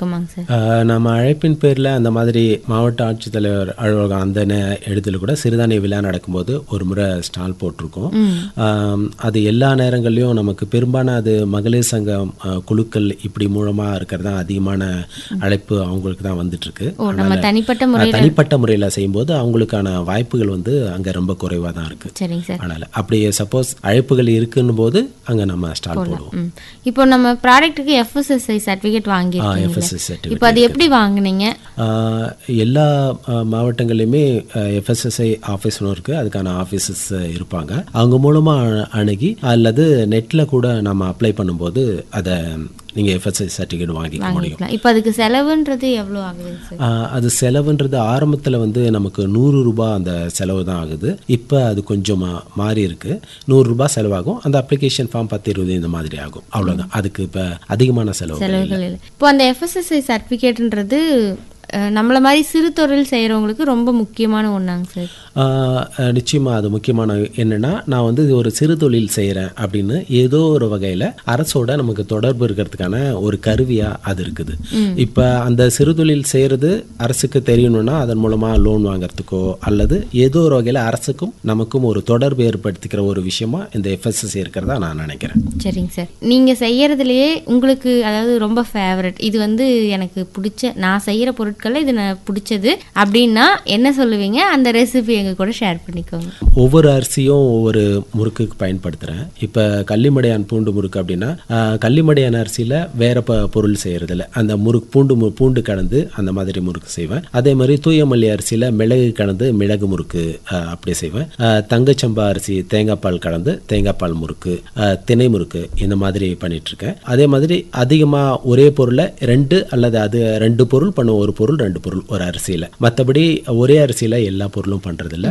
இருக்குமாங்க sir ஆஹ் நம்ம அழைப்பின் பேரில் அந்த மாதிரி மாவட்ட ஆட்சித்தலைவர் அலுவலகம் அந்த நே- இடத்துல கூட சிறுதானிய விழா நடக்கும்போது ஒரு முறை ஸ்டால் போட்டிருக்கோம் ஆம், அது எல்லா நேரங்கள்லையும் நமக்கு பெரும்பாலான அது மகளிர் சங்கம் ஆஹ், குழுக்கள் இப்படி மூலமாக இருக்கிறது தான் அதிகமான அழைப்பு அவங்களுக்கு தான் வந்துட்டு இருக்கு ஓ நம்ம தனிப்பட்ட முறை ஆஹ், தனிப்பட்ட முறையில் செய்யும்போது அவங்களுக்கான வாய்ப்புகள் வந்து அங்கே ரொம்ப குறைவாக தான் இருக்கு சரிங்க சார் அதனால் அப்படி சப்போஸ் அழைப்புகள் இருக்குன்னு போது அங்கே நம்ம ஸ்டால் போடுவோம் ம் இப்போ நம்ம ப்ராடக்ட்டுக்கு எஃப்எஸ்எஸ்ஐ சர்டிஃபிகேட் வாங்கியிருக்கீங்க FSSI certificate இப்போ அது எப்படி வாங்குனீங்க ஆஹ் எல்லா ஆஹ் மாவட்டங்கள்லையுமே எஃப்எஸ்எஸ்ஐ ஆஃபீஸ்னு இருக்குது அதுக்கான ஆஃபீஸஸ் இருப்பாங்க அவங்க மூலமாக அணுகி அல்லது நெட்டில் கூட நம்ம அப்ளை பண்ணும்போது அதை நீங்கள் எஃப்எஸ்ஐ சர்டிஃபிகேட் வாங்கிக்க முடியும் வாங்கிக்கலாம் இப்போ அதுக்கு செலவுன்றது எவ்வளோ ஆகுதுங்க சார் ஆஹ் அது செலவுன்றது ஆரம்பத்தில் வந்து நமக்கு நூறு ரூபாய் அந்த செலவு தான் ஆகுது இப்போ அது கொஞ்சம் மா- மாறி இருக்கு நூறு ரூபாய் செலவாகும் அந்த அப்ளிகேஷன் ஃபார்ம் பத்து இருபது இந்த மாதிரி ஆகும் அவ்வளோதான் அதுக்கு இப்போ அதிகமான செலவு செலவுகள் இல்லை இப்போ அந்த எஃப்எஸ்எஸ்ஐ சர்டிஃபிகேட்ன்றது அஹ், நம்மள மாதிரி சிறு தொழில் செய்கிறவங்களுக்கு ரொம்ப முக்கியமான ஒன்றாங்க சார் ஆஹ் அஹ் நிச்சயமா அது முக்கியமான என்னன்னா நான் வந்து ஒரு சிறு தொழில் செய்கிறேன் அப்படின்னு ஏதோ ஒரு வகையில் அரசோட நமக்கு தொடர்பு இருக்கிறதுக்கான ஒரு கருவியா அது இருக்குது இப்போ அந்த சிறு தொழில் செய்கிறது அரசுக்கு தெரியணும்னா அதன் மூலமாக லோன் வாங்குறதுக்கோ அல்லது ஏதோ ஒரு வகையில் அரசுக்கும் நமக்கும் ஒரு தொடர்பு ஏற்படுத்திக்கிற ஒரு விஷயமா இந்த எஃப்எஸ்எஸ் இருக்கிறதா நான் நினைக்கிறேன் சரிங்க சார் நீங்கள் செய்யறதுலயே உங்களுக்கு அதாவது ரொம்ப ஃபேவரட் இது வந்து எனக்கு பிடிச்ச நான் செய்கிற பொருட்களில் இது நான் பிடிச்சது அப்படின்னா என்ன சொல்லுவீங்க அந்த ரெசிபி எங்கள் கூட ஷேர் பண்ணிக்கோங்க ஒவ்வொரு அரிசியும் ஒவ்வொரு முறுக்குக்கு பயன்படுத்துகிறேன் இப்போ கள்ளிமடையான் பூண்டு முறுக்கு அப்படின்னா ஆஹ், கள்ளிமடையான் அரிசியில் வேற ப பொருள் செய்கிறதில்ல அந்த முறுக்கு பூண்டு மு- பூண்டு கலந்து அந்த மாதிரி முறுக்கு செய்வேன் அதே மாதிரி தூயமல்லி அரிசியில் மிளகு கலந்து மிளகு முறுக்கு ஆஹ், அப்படி செய்வேன் ஆஹ், தங்கச்சம்பா அரிசி தேங்காய் பால் கலந்து தேங்காய் பால் முறுக்கு ஆஹ், திணை முறுக்கு இந்த மாதிரி பண்ணிட்டு இருக்கேன் அதே மாதிரி அதிகமாக ஒரே பொருளை ரெண்டு அல்லது அது ரெண்டு பொருள் பண்ணுவோம் ஒரு பொருள் ரெண்டு பொருள் ஒரு அரிசியில் மற்றபடி ஒரே அரிசியில் எல்லா பொருளும் பண்ணுறதில்ல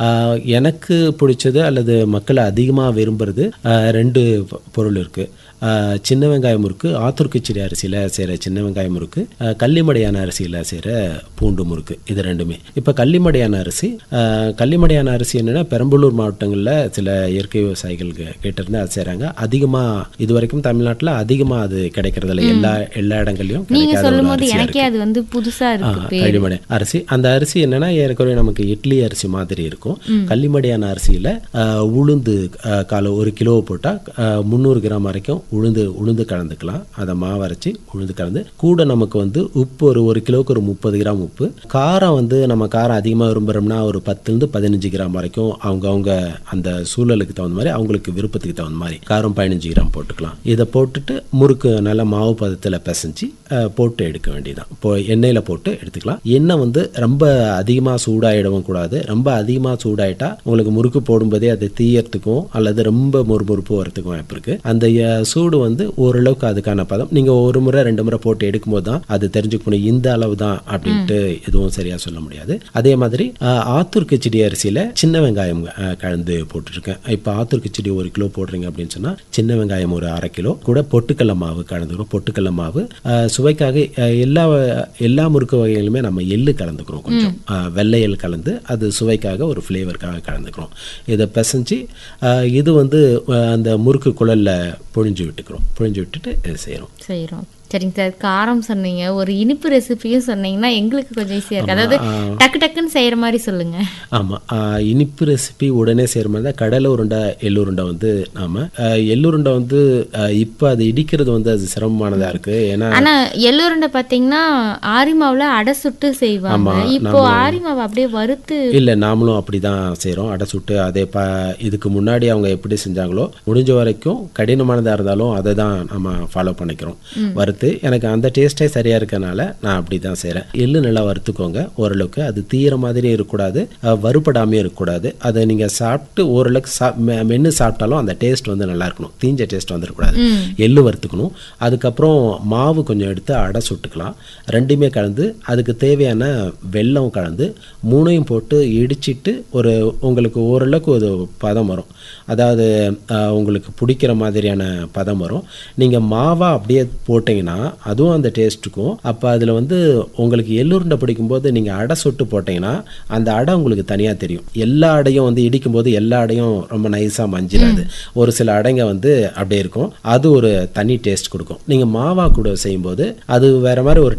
எனக்கு பிடிச்சது அல்லது மக்கள் அதிகமாக விரும்புறது ஆஹ், ரெண்டு பொ- பொருள் இருக்குது சின்ன வெங்காயம் முறுக்கு ஆத்தூர் கிச்சடி அரிசியில் செய்கிற சின்ன வெங்காயம் முறுக்கு ஆஹ், கள்ளிமடையான அரிசியில் செய்கிற பூண்டு முறுக்கு இது ரெண்டுமே இப்போ கள்ளிமடையான அரிசி ஆஹ், கள்ளிமடையான அரிசி என்னென்னா பெரம்பலூர் மாவட்டங்களில் சில இயற்கை விவசாயிகள் கே- கேட்டிருந்து அது செய்கிறாங்க அதிகமாக இது வரைக்கும் தமிழ்நாட்டில் அதிகமாக அது கிடைக்கிறதில்ல எல்லா எல்லா இடங்கள்லையும் நீங்க கிடைக்காத ஒரு சொல்லும் போது அரிசியா எனக்கே அது வந்து புதுசா இருக்கு பேர் கள்ளிமடை அரிசி அந்த அரிசி என்னன்னா ஏறக்குறைய நமக்கு இட்லி அரிசி மாதிரி இருக்கும் கள்ளிமடையான அரிசியில் உளுந்து ஆஹ், கால ஒரு கிலோ போட்டால் முந்நூறு கிராம் வரைக்கும் உளுந்து உளுந்து கலந்துக்கலாம் அதை மாவு அரைச்சி உளுந்து கலந்து கூட நமக்கு வந்து உப்பு ஒரு ஒரு கிலோவுக்கு ஒரு முப்பது கிராம் உப்பு காரம் வந்து நம்ம காரம் அதிகமாக விரும்புகிறோம்னா ஒரு பத்துலேருந்து பதினஞ்சு கிராம் வரைக்கும் அவங்க அவங்க அந்த சூழலுக்கு தகுந்த மாதிரி அவங்களுக்கு விருப்பத்துக்கு தகுந்த மாதிரி காரம் பதினஞ்சு கிராம் போட்டுக்கலாம் இதை போட்டுட்டு முறுக்கு நல்லா மாவு பதத்தில் பிசைஞ்சு அஹ், போட்டு எடுக்க வேண்டியதான் இப்போ எண்ணெயில் போட்டு எடுத்துக்கலாம் எண்ணெய் வந்து ரொம்ப அதிகமாக சூடாயிடவும் கூடாது ரொம்ப அதிகமாக சூடாயிட்டா உங்களுக்கு முறுக்கு போடும்போதே அது தீயறதுக்கும் அல்லது ரொம்ப மொறுமொறுப்பு வரதுக்கும் வாய்ப்பு இருக்கு அந்த அஹ், சூடு வந்து ஓரளவுக்கு அதுக்கான பதம் நீங்கள் ஒரு முறை ரெண்டு முறை போட்டு எடுக்கும்போது தான் அது தெரிஞ்சுக்கணும் இந்த அளவு தான் அப்படின்ட்டு எதுவும் சரியா சொல்ல முடியாது அதே மாதிரி அஹ், ஆத்தூர் கிச்சடி அரிசியில் சின்ன வெங்காயம் அஹ், கலந்து போட்டுருக்கேன் இப்போ ஆத்தூர் கிச்சடி ஒரு கிலோ போடுறீங்க அப்படின்னு சொன்னா சின்ன வெங்காயம் ஒரு அரை கிலோ கூட பொட்டுக்கடல மாவு கலந்துக்கிறோம் பொட்டுக்கடல மாவு அஹ், சுவைக்காக அஹ், எல்லா எல்லா முறுக்கு வகைகளுமே நம்ம எள்ளு கலந்துக்கிறோம் கொஞ்சம் அஹ், வெள்ளை எள் கலந்து அது சுவைக்காக ஒரு ஃப்ளேவருக்காக கலந்துக்கிறோம் இதை பிசைஞ்சு அஹ், இது வந்து அஹ், அந்த முறுக்கு குழல்ல பொழிஞ்சு விட்டுக்கிறோம் பொழிஞ்சு விட்டுட்டு இது செய்கிறோம் செய்கிறோம் சரிங்க சார் காரம் சொன்னீங்க ஒரு இனிப்பு ரெசிபியும் சொன்னீங்கன்னா எங்களுக்கு கொஞ்சம் ஈஸியாக இருக்கு அதாவது டக்கு டக்குன்னு செய்யற மாதிரி சொல்லுங்க ஆமாம் இனிப்பு ரெசிபி உடனே செய்கிற மாதிரி தான் கடலை உருண்டை எள்ளுருண்டை வந்து நாம் எள்ளுருண்டை வந்து இப்போ அது இடிக்கிறது வந்து அது சிரமமானதாக இருக்குது ஏன்னா ஆனா எள்ளுருண்டை பாத்தீங்கன்னா ஆரி மாவுல அடை சுட்டு செய்வாங்க இப்போ ஆரி மாவு அப்படியே வறுத்து இல்லை நாமளும் அப்படி தான் செய்கிறோம் அடை சுட்டு அதே ப இதுக்கு முன்னாடி அவங்க எப்படி செஞ்சாங்களோ முடிஞ்ச வரைக்கும் கடினமானதாக இருந்தாலும் அதை தான் நம்ம ஃபாலோ பண்ணிக்கிறோம் வறுத்து எனக்கு அந்த டேஸ்ட்டே சரியாக இருக்கனால நான் அப்படி தான் செய்கிறேன் எள்ளு நல்லா வறுத்துக்கோங்க ஓரளவுக்கு அது தீர மாதிரி இருக்கக்கூடாது அஹ், வறுபடாமையும் இருக்கக்கூடாது அதை நீங்கள் சாப்பிட்டு ஓரளவுக்கு சா மெ- மென்று சாப்பிட்டாலும் அந்த டேஸ்ட் வந்து நல்லா இருக்கணும் தீஞ்ச டேஸ்ட் வந்துடக்கூடாது எள்ளு வறுத்துக்கணும் அதுக்கப்புறம் மாவு கொஞ்சம் எடுத்து அடை சுட்டுக்கலாம் ரெண்டுமே கலந்து அதுக்கு தேவையான வெல்லம் கலந்து மூணையும் போட்டு இடிச்சிட்டு ஒரு உங்களுக்கு ஓரளவுக்கு ஒரு பதம் வரும் அதாவது ஆஹ், உங்களுக்கு பிடிக்கிற மாதிரியான பதம் வரும் நீங்கள் மாவா அப்படியே போட்டிங்கன்னா அதுவும் அந்த டேஸ்ட்டுக்கும் அப்போ அதில் வந்து உங்களுக்கு எள்ளுருண்டை பிடிக்கும்போது நீங்கள் அடை சுட்டு போட்டிங்கன்னா அந்த அடை உங்களுக்கு தனியாக தெரியும் எல்லா அடையும் வந்து இடிக்கும்போது எல்லா அடையும் ரொம்ப நைஸாக மஞ்சிடாது ஒரு சில அடைங்க வந்து அப்படியே இருக்கும் அது ஒரு தனி டேஸ்ட் கொடுக்கும் நீங்கள் மாவா கூட செய்யும்போது அது வேற மாதிரி ஒரு